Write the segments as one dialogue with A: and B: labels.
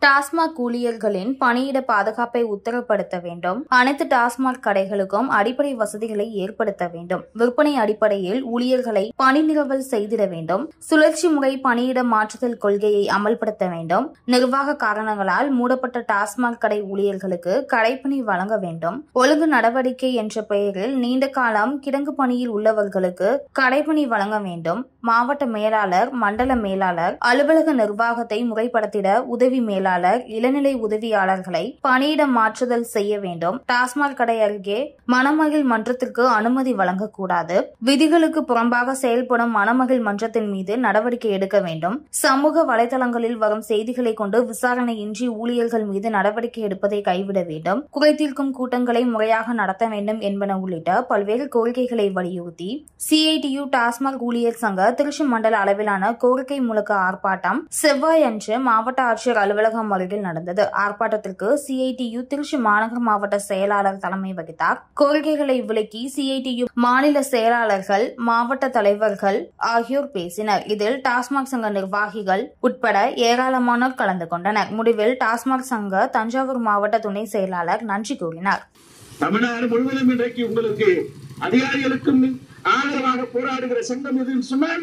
A: டாஸ்மாக் ஊழியர்களின் பணியிட பாதுகாப்பை உத்தரப்படுத்த வேண்டும் அனைத்து டாஸ்மாக் கடைகளுக்கும் அடிப்படை வசதிகளை ஏற்படுத்த வேண்டும் விற்பனை அடிப்படையில் ஊழியர்களை பணி நிறுவல் செய்திட வேண்டும் சுழற்சி முறை பணியிட மாற்றுதல் கொள்கையை அமல்படுத்த வேண்டும் நிர்வாக காரணங்களால் மூடப்பட்ட டாஸ்மாக் கடை ஊழியர்களுக்கு கடைப்பணி வழங்க வேண்டும் ஒழுங்கு நடவடிக்கை என்ற பெயரில் நீண்ட காலம் கிடங்கு பணியில் உள்ளவர்களுக்கு கடைப்பணி வழங்க வேண்டும் மாவட்ட மேலாளர் மண்டல மேலாளர் அலுவலக நிர்வாகத்தை முறைப்படுத்திட உதவி மேலாளர் இளநிலை உதவியாளர்களை பணியிட மாற்றுதல் செய்ய வேண்டும் டாஸ்மாக் கடை அருகே மணமகிழ் மன்றத்திற்கு அனுமதி வழங்கக்கூடாது விதிகளுக்கு புறம்பாக செயல்படும் மணமகிழ் மன்றத்தின் மீது நடவடிக்கை எடுக்க வேண்டும் சமூக வலைதளங்களில் வரும் செய்திகளை கொண்டு விசாரணையின்றி ஊழியர்கள் மீது நடவடிக்கை எடுப்பதை கைவிட வேண்டும் குறைதீர்க்கும் கூட்டங்களை முறையாக நடத்த வேண்டும் என்பன உள்ளிட்ட பல்வேறு கோரிக்கைகளை வலியுறுத்தி சிஐடியு டாஸ்மாக் ஊழியர் சங்க திருச்சி மண்டல அளவிலான கோரிக்கை முழக்க ஆர்ப்பாட்டம் செவ்வாய் அன்று மாவட்ட ஆட்சியர் அலுவலகம் அருகில் நடந்தது ஆர்ப்பாட்டத்திற்கு சிஐடியு திருச்சி மாநகர் மாவட்ட செயலாளர் தலைமை வகித்தார் கோரிக்கைகளை விளக்கி சிஐடியு மாநில செயலாளர்கள் மாவட்ட தலைவர்கள் ஆகியோர் பேசினர் இதில் டாஸ்மாக் சங்க நிர்வாகிகள் உட்பட ஏராளமானோர் கலந்து கொண்டனர் முடிவில் டாஸ்மாக் சங்க தஞ்சாவூர் மாவட்ட துணை செயலாளர் நன்றி கூறினார்
B: தமிழ்நாடு முழுவதும் இன்றைக்கு உங்களுக்கு அதிகாரிகளுக்கும் ஆதரவாக போராடுகிற சங்கம் எதுன்னு சொன்னால்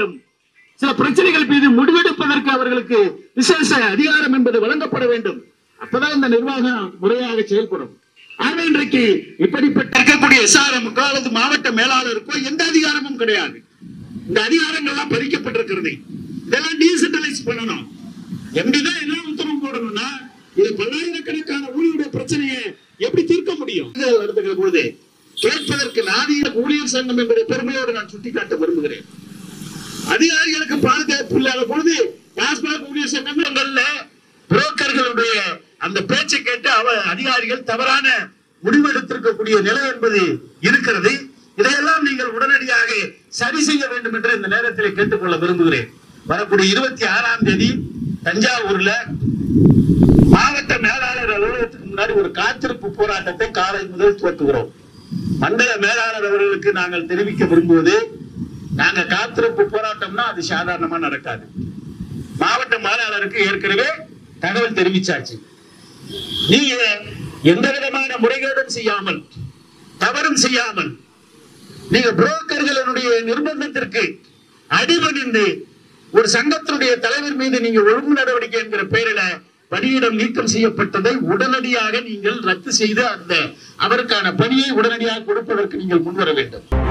B: சில பிரச்சனைகள் மீது முடிவெடுப்பதற்கு அவர்களுக்கு விசேஷ அதிகாரம் என்பது வழங்கப்பட வேண்டும் அப்பதான் இந்த நிர்வாகம் முறையாக செயல்படும் ஆக இன்றைக்கு இப்படிப்பட்ட இருக்கக்கூடிய எஸ்ஆர்எம் அல்லது மாவட்ட மேலாளருக்கோ எந்த அதிகாரமும் கிடையாது இந்த அதிகாரங்கள்லாம் பறிக்கப்பட்டிருக்கிறது இதெல்லாம் டீசென்ட்ரலைஸ் பண்ணணும் எம்பி தான் எல்லாம் உத்தரவு போடணும்னா இது பல்லாயிரக்கணக்கான ஊழியருடைய பிரச்சனையை எப்படி தீர்க்க முடியும் இது நடத்துகிற பொழுது கேட்பதற்கு நாதிய ஊழியர் சங்கம் என்பதை பெருமையோடு நான் சுட்டிக்காட்ட விரும்புகிறேன் அதிகாரிகளுக்கு பாதுகாப்பு இல்லாத பொழுது டாஸ்மாக் ஊழியர் சங்கங்கள்ல புரோக்கர்களுடைய அந்த பேச்சை கேட்டு அவ அதிகாரிகள் தவறான முடிவெடுத்திருக்கக்கூடிய நிலை என்பது இருக்கிறது இதையெல்லாம் நீங்கள் உடனடியாக சரி செய்ய வேண்டும் என்று இந்த நேரத்தில் கேட்டுக்கொள்ள விரும்புகிறேன் வரக்கூடிய இருபத்தி ஆறாம் தேதி தஞ்சாவூர்ல மாவட்ட மேலாளர் அலுவலகத்துக்கு முன்னாடி ஒரு காத்திருப்பு போராட்டத்தை காலை முதல் துவக்குகிறோம் மண்டல மேலாளர் அவர்களுக்கு நாங்கள் தெரிவிக்க விரும்புவது நாங்க காத்திருப்பு போராட்டம்னா அது சாதாரணமா நடக்காது மாவட்ட மேலாளருக்கு ஏற்கனவே தகவல் தெரிவிச்சாச்சு நீங்க எந்த விதமான முறைகேடும் செய்யாமல் தவறும் செய்யாமல் நீங்க புரோக்கர்களுடைய நிர்பந்தத்திற்கு அடிபணிந்து ஒரு சங்கத்தினுடைய தலைவர் மீது நீங்க ஒழுங்கு நடவடிக்கை என்கிற பெயரில பணியிடம் நீக்கம் செய்யப்பட்டதை உடனடியாக நீங்கள் ரத்து செய்து அந்த அவருக்கான பணியை உடனடியாக கொடுப்பதற்கு நீங்கள் முன்வர வேண்டும்